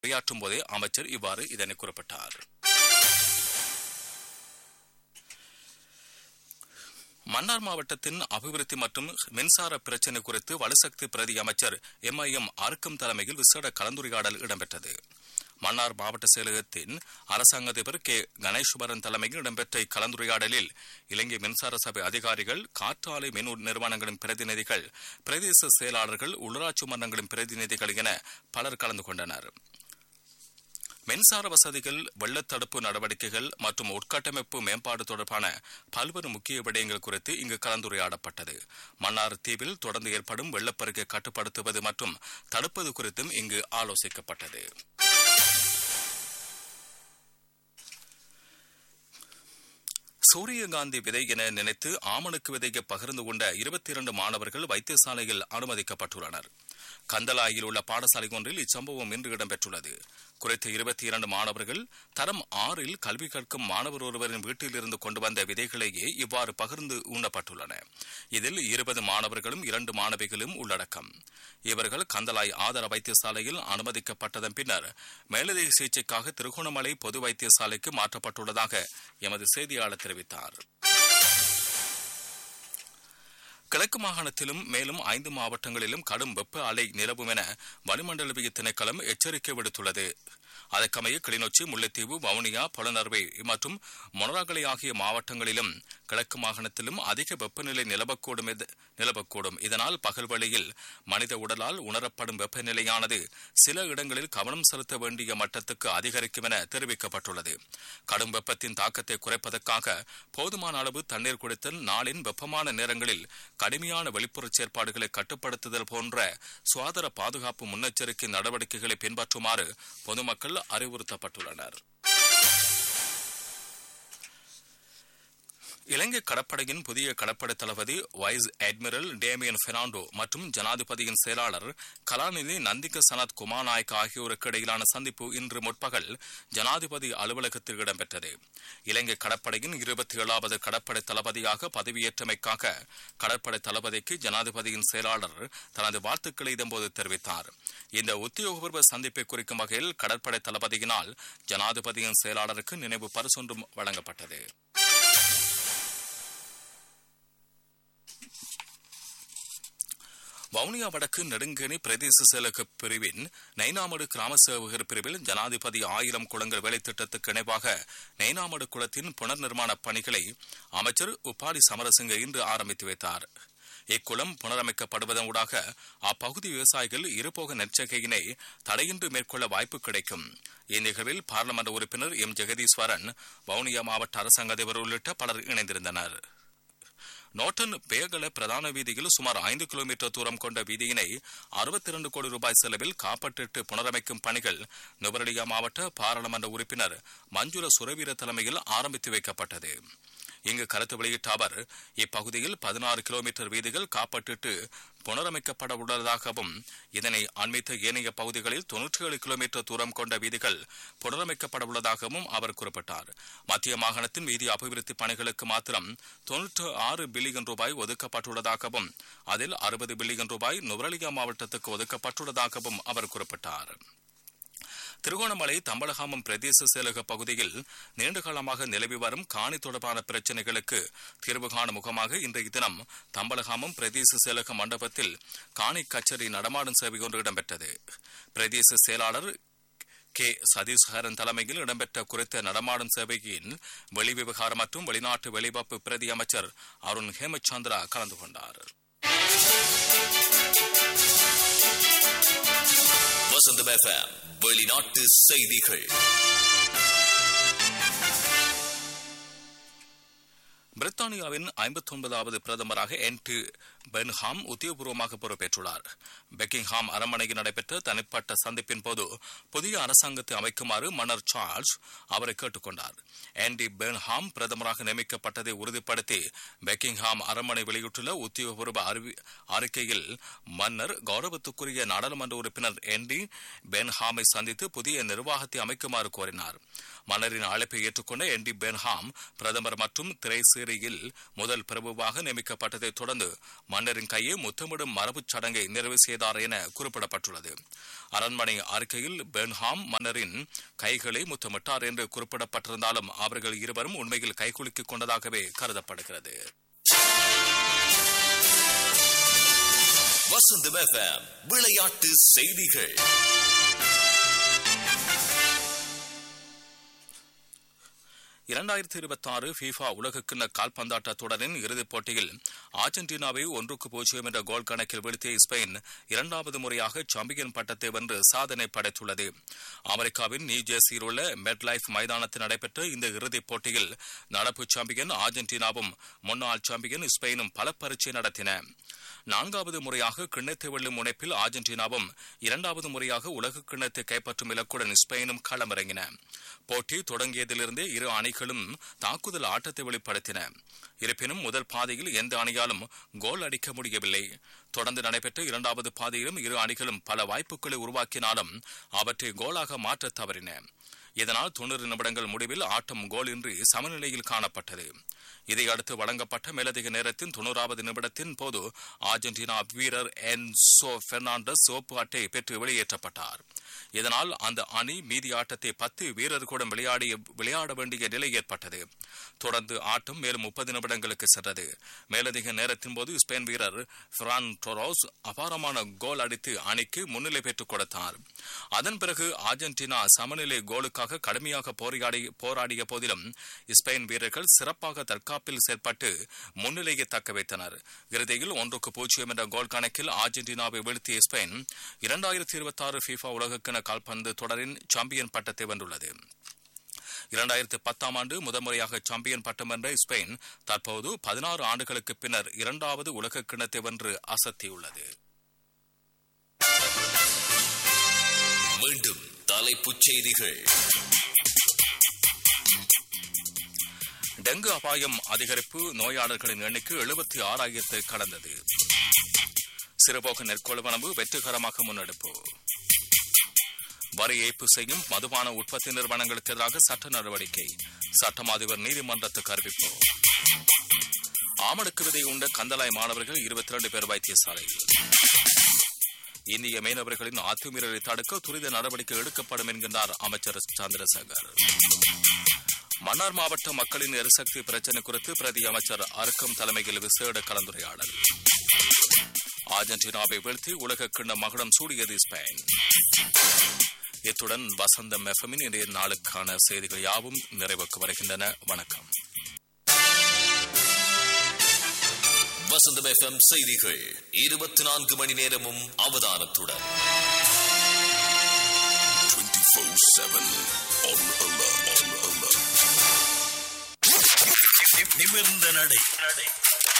உரையாற்றும் போதே அமைச்சர் இவ்வாறு இதனை குறிப்பிட்டார் மன்னார் மாவட்டத்தின் அபிவிருத்தி மற்றும் மின்சார பிரச்சினை குறித்து வலுசக்தி பிரதி அமைச்சர் எம் ஐ எம் அருக்கம் தலைமையில் விசேட கலந்துரையாடல் இடம்பெற்றது மன்னார் மாவட்ட செயலகத்தின் அரசாங்க அதிபர் கே கணேஸ்வரன் தலைமையில் இடம்பெற்ற இக்கலந்துரையாடலில் இலங்கை மின்சார சபை அதிகாரிகள் காற்றாலை மின் நிறுவனங்களின் பிரதிநிதிகள் பிரதேச செயலாளர்கள் உள்ளாட்சி மன்றங்களின் பிரதிநிதிகள் என பலர் கலந்து கொண்டனர் மின்சார வசதிகள் வெள்ளத்தடுப்பு நடவடிக்கைகள் மற்றும் உட்கட்டமைப்பு மேம்பாடு தொடர்பான பல்வேறு முக்கிய விடயங்கள் குறித்து இங்கு கலந்துரையாடப்பட்டது மன்னார் தீவில் தொடர்ந்து ஏற்படும் வெள்ளப்பெருக்கை கட்டுப்படுத்துவது மற்றும் தடுப்பது குறித்தும் இங்கு ஆலோசிக்கப்பட்டது சூரியகாந்தி விதை என நினைத்து ஆமணுக்கு விதையை பகிர்ந்து கொண்ட இருபத்தி இரண்டு மாணவர்கள் வைத்தியசாலையில் அனுமதிக்கப்பட்டுள்ளனர் கந்தலாயில் உள்ள பாடசாலை ஒன்றில் இச்சம்பவம் இன்று இடம்பெற்றுள்ளது குறித்த இருபத்தி இரண்டு மாணவர்கள் தரம் ஆறில் கல்வி கற்கும் மாணவர் ஒருவரின் வீட்டில் இருந்து கொண்டு வந்த விதைகளையே இவ்வாறு பகிர்ந்து உண்ணப்பட்டுள்ளன இதில் இருபது மாணவர்களும் இரண்டு மாணவிகளும் உள்ளடக்கம் இவர்கள் கந்தலாய் ஆதார வைத்தியசாலையில் அனுமதிக்கப்பட்டதன் பின்னர் மேலதிக சிகிச்சைக்காக திருகோணமலை பொது வைத்தியசாலைக்கு மாற்றப்பட்டுள்ளதாக எமது செய்தியாளர் தெரிவித்தார் கிழக்கு மாகாணத்திலும் மேலும் ஐந்து மாவட்டங்களிலும் கடும் வெப்ப அலை நிலவும் என வளிமண்டலவிய திணைக்களம் எச்சரிக்கை விடுத்துள்ளது அதற்கமைய கிளிநொச்சி முல்லைத்தீவு வவுனியா பொலனர்வை மற்றும் மொனராகலை ஆகிய மாவட்டங்களிலும் கிழக்கு மாகாணத்திலும் அதிக வெப்பநிலை நிலவக்கூடும் நிலவக்கூடும் இதனால் பகல் வேளையில் மனித உடலால் உணரப்படும் வெப்பநிலையானது சில இடங்களில் கவனம் செலுத்த வேண்டிய மட்டத்துக்கு அதிகரிக்கும் என தெரிவிக்கப்பட்டுள்ளது கடும் வெப்பத்தின் தாக்கத்தை குறைப்பதற்காக போதுமான அளவு தண்ணீர் குடித்தல் நாளின் வெப்பமான நேரங்களில் கடுமையான வெளிப்புற செயற்பாடுகளை கட்டுப்படுத்துதல் போன்ற சுகாதார பாதுகாப்பு முன்னெச்சரிக்கை நடவடிக்கைகளை பின்பற்றுமாறு பொதுமக்கள் அறிவுறுத்தப்பட்டுள்ளனர் இலங்கை கடற்படையின் புதிய கடற்படை தளபதி வைஸ் அட்மிரல் டேமியன் பெர்னாண்டோ மற்றும் ஜனாதிபதியின் செயலாளர் கலாநிதி நந்திக சனத் குமாநாயக் ஆகியோருக்கு இடையிலான சந்திப்பு இன்று முற்பகல் ஜனாதிபதி அலுவலகத்தில் இடம்பெற்றது இலங்கை கடற்படையின் இருபத்தி ஏழாவது கடற்படை தளபதியாக பதவியேற்றமைக்காக கடற்படை தளபதிக்கு ஜனாதிபதியின் செயலாளர் தனது வாழ்த்துக்களை இதன்போது தெரிவித்தார் இந்த உத்தியோகபூர்வ சந்திப்பை குறிக்கும் வகையில் கடற்படை தளபதியினால் ஜனாதிபதியின் செயலாளருக்கு நினைவு பரிசொன்றும் வழங்கப்பட்டது வவுனியா வடக்கு நெடுங்கணி பிரதேச செயலக பிரிவின் நைனாமடு கிராம சேவகர் பிரிவில் ஜனாதிபதி ஆயிரம் குளங்கள் வேலை திட்டத்துக்கு இணைவாக நைனாமடு குளத்தின் புனர் நிர்மாண பணிகளை அமைச்சர் உப்பாடி சமரசிங்க இன்று ஆரம்பித்து வைத்தார் இக்குளம் புனரமைக்கப்படுவதன் ஊடாக அப்பகுதி விவசாயிகள் இருபோக நெற்சகையினை தடையின்றி மேற்கொள்ள வாய்ப்பு கிடைக்கும் இந்நிகழ்வில் பாராளுமன்ற உறுப்பினர் எம் ஜெகதீஸ்வரன் வவுனியா மாவட்ட அரசாங்க அதிபர் உள்ளிட்ட பலர் இணைந்திருந்தனர் நோட்டன் பேகல பிரதான வீதியில் சுமார் ஐந்து கிலோமீட்டர் தூரம் கொண்ட வீதியினை அறுபத்தி இரண்டு கோடி ரூபாய் செலவில் காப்பற்றிட்டு புனரமைக்கும் பணிகள் நுவரலியா மாவட்ட பாராளுமன்ற உறுப்பினர் மஞ்சுர சுரவீர தலைமையில் ஆரம்பித்து வைக்கப்பட்டது இங்கு கருத்து வெளியிட்ட அவர் இப்பகுதியில் பதினாறு கிலோமீட்டர் வீதிகள் காப்பற்றிட்டு புனரமைக்கப்பட உள்ளதாகவும் இதனை அண்மித்த ஏனைய பகுதிகளில் தொன்னூற்றி ஏழு கிலோமீட்டர் தூரம் கொண்ட வீதிகள் புனரமைக்கப்பட உள்ளதாகவும் அவர் குறிப்பிட்டார் மத்திய மாகாணத்தின் வீதி அபிவிருத்தி பணிகளுக்கு மாத்திரம் தொன்னூற்று ஆறு பில்லியன் ரூபாய் ஒதுக்கப்பட்டுள்ளதாகவும் அதில் அறுபது பில்லியன் ரூபாய் நுவரலியா மாவட்டத்துக்கு ஒதுக்கப்பட்டுள்ளதாகவும் அவர் குறிப்பிட்டார் திருகோணமலை தம்பலகாமம் பிரதேச செயலக பகுதியில் நீண்டகாலமாக நிலவி வரும் காணி தொடர்பான பிரச்சினைகளுக்கு தீர்வு காணும் முகமாக இன்றைய தினம் தம்பலகாமம் பிரதேச செயலக மண்டபத்தில் காணி கச்சேரி நடமாடும் சேவை ஒன்று இடம்பெற்றது பிரதேச செயலாளர் கே சதீஷ்கரன் தலைமையில் இடம்பெற்ற குறித்த நடமாடும் சேவையின் வெளிவிவகாரம் மற்றும் வெளிநாட்டு வெளிவாப்பு பிரதி அமைச்சர் அருண் ஹேமச்சந்திரா கலந்து கொண்டார் வசந்தம் எஃப்எம் வெளிநாட்டு செய்திகள் பிரித்தானியாவின் ஐம்பத்தி ஒன்பதாவது பிரதமராக என்டி பென்ஹாம் உத்தியோகபூர்வமாக பொறுப்பேற்றுள்ளார் பெக்கிங்ஹாம் அரண்மனையில் நடைபெற்ற தனிப்பட்ட சந்திப்பின் போது புதிய அரசாங்கத்தை அமைக்குமாறு மன்னர் சார்ல்ஸ் அவரை கேட்டுக் கொண்டார் ஆண்டி பென்ஹாம் பிரதமராக நியமிக்கப்பட்டதை உறுதிப்படுத்தி பெக்கிங்ஹாம் அரண்மனை வெளியிட்டுள்ள உத்தியோகபூர்வ அறிக்கையில் மன்னர் கௌரவத்துக்குரிய நாடாளுமன்ற உறுப்பினர் என்டி பென்ஹாமை சந்தித்து புதிய நிர்வாகத்தை அமைக்குமாறு கோரினார் மன்னரின் அழைப்பை ஏற்றுக்கொண்ட என்டி பென்ஹாம் பிரதமர் மற்றும் திரைசேரியில் முதல் பிரபுவாக நியமிக்கப்பட்டதைத் தொடர்ந்து மன்னரின் கையை முத்தமிடும் மரபுச் சடங்கை நிறைவு செய்தார் என குறிப்பிடப்பட்டுள்ளது அரண்மனை அறிக்கையில் பென்ஹாம் மன்னரின் கைகளை முத்தமிட்டார் என்று குறிப்பிடப்பட்டிருந்தாலும் அவர்கள் இருவரும் உண்மையில் கைகுலுக்கிக் கொண்டதாகவே கருதப்படுகிறது வசந்தம் எஃப்எம் விளையாட்டு செய்திகள் இரண்டாயிரத்தி இருபத்தி ஆறு ஃபீஃபா உலகக்கிண்ண கால்பந்தாட்ட தொடரின் இறுதிப் போட்டியில் அர்ஜென்டினாவை ஒன்றுக்கு பூஜ்ஜியம் என்ற கோல் கணக்கில் வீழ்த்திய ஸ்பெயின் இரண்டாவது முறையாக சாம்பியன் பட்டத்தை வென்று சாதனை படைத்துள்ளது அமெரிக்காவின் நியூ ஜெர்சியில் உள்ள மெட் லைஃப் மைதானத்தில் நடைபெற்ற இந்த இறுதிப் போட்டியில் நடப்பு சாம்பியன் அர்ஜென்டினாவும் முன்னாள் சாம்பியன் ஸ்பெயினும் பல பரீட்சை நடத்தின நான்காவது முறையாக கிண்ணத்தை வெல்லும் முனைப்பில் அர்ஜென்டினாவும் இரண்டாவது முறையாக உலக கிண்ணத்தை கைப்பற்றும் இலக்குடன் ஸ்பெயினும் களமிறங்கின போட்டி தொடங்கியதிலிருந்தே இரு அணிகளும் தாக்குதல் ஆட்டத்தை வெளிப்படுத்தின இருப்பினும் முதல் பாதையில் எந்த அணியாலும் கோல் அடிக்க முடியவில்லை தொடர்ந்து நடைபெற்ற இரண்டாவது பாதையிலும் இரு அணிகளும் பல வாய்ப்புகளை உருவாக்கினாலும் அவற்றை கோலாக மாற்ற தவறின இதனால் தொண்ணூறு நிமிடங்கள் முடிவில் ஆட்டம் கோலின்றி சமநிலையில் காணப்பட்டது இதையடுத்து வழங்கப்பட்ட மேலதிக நேரத்தின் தொண்ணூறாவது நிமிடத்தின் போது அர்ஜென்டினா வீரர் என்சோ பெர்னாண்டஸ் சோப்பு அட்டை பெற்று வெளியேற்றப்பட்டார் இதனால் அந்த அணி மீதி ஆட்டத்தை பத்து வீரர்களுடன் விளையாடி விளையாட வேண்டிய நிலை ஏற்பட்டது தொடர்ந்து ஆட்டம் மேலும் முப்பது நிமிடங்களுக்கு சென்றது மேலதிக நேரத்தின் போது ஸ்பெயின் வீரர் பிரான் டொரோஸ் அபாரமான கோல் அடித்து அணிக்கு முன்னிலை பெற்றுக் கொடுத்தார் அதன் பிறகு அர்ஜென்டினா சமநிலை கோலுக்காக கடுமையாக போராடி போராடிய போதிலும் ஸ்பெயின் வீரர்கள் சிறப்பாக தற்காப்பில் செயல்பட்டு முன்னிலையை தக்க வைத்தனர் இறுதியில் ஒன்றுக்கு பூஜ்ஜியம் என்ற கோல் கணக்கில் அர்ஜென்டினாவை வீழ்த்திய ஸ்பெயின் இரண்டாயிரத்தி இருபத்தி ஆறு ஃபீஃபா உலகக்கிண கால்பந்து தொடரின் சாம்பியன் பட்டத்தை வென்றுள்ளது இரண்டாயிரத்தி பத்தாம் ஆண்டு முதன்முறையாக சாம்பியன் பட்டம் வென்ற ஸ்பெயின் தற்போது பதினாறு ஆண்டுகளுக்கு பின்னர் இரண்டாவது உலக கிண்ணத்தை வென்று அசத்தியுள்ளது மீண்டும் தலைப்புச் செய்திகள் டெங்கு அபாயம் அதிகரிப்பு நோயாளர்களின் எண்ணிக்கை எழுபத்தி ஆறாயிரத்தை கடந்தது சிறுபோக நெற்கொள்வனவு வெற்றிகரமாக முன்னெடுப்பு வரி ஏய்ப்பு செய்யும் மதுபான உற்பத்தி நிறுவனங்களுக்கு எதிராக சட்ட நடவடிக்கை சட்டம் அதிபர் நீதிமன்றத்துக்கு அறிவிப்பு ஆமடுக்கு விதை உண்ட கந்தலாய் மாணவர்கள் இருபத்தி இரண்டு பேர் வைத்தியசாலையில் இந்திய மீனவர்களின் அத்துமீறலை தடுக்க துரித நடவடிக்கை எடுக்கப்படும் என்கின்றார் அமைச்சர் சந்திரசேகர் மன்னார் மாவட்ட மக்களின் எரிசக்தி பிரச்சினை குறித்து பிரதி அமைச்சர் அருக்கம் தலைமையில் விசேட கலந்துரையாடல் அர்ஜென்டினாவை வீழ்த்தி உலக கிண்ண மகுடம் சூடியது ஸ்பெயின் இத்துடன் வசந்தம் எஃப்எம்மின் இன்றைய நாளுக்கான செய்திகள் யாவும் நிறைவுக்கு வருகின்றன வணக்கம் வசந்தம் எஃப்எம் செய்திகள் இருபத்தி நான்கு மணி நேரமும் அவதானத்துடன் நிமிர்ந்த நடை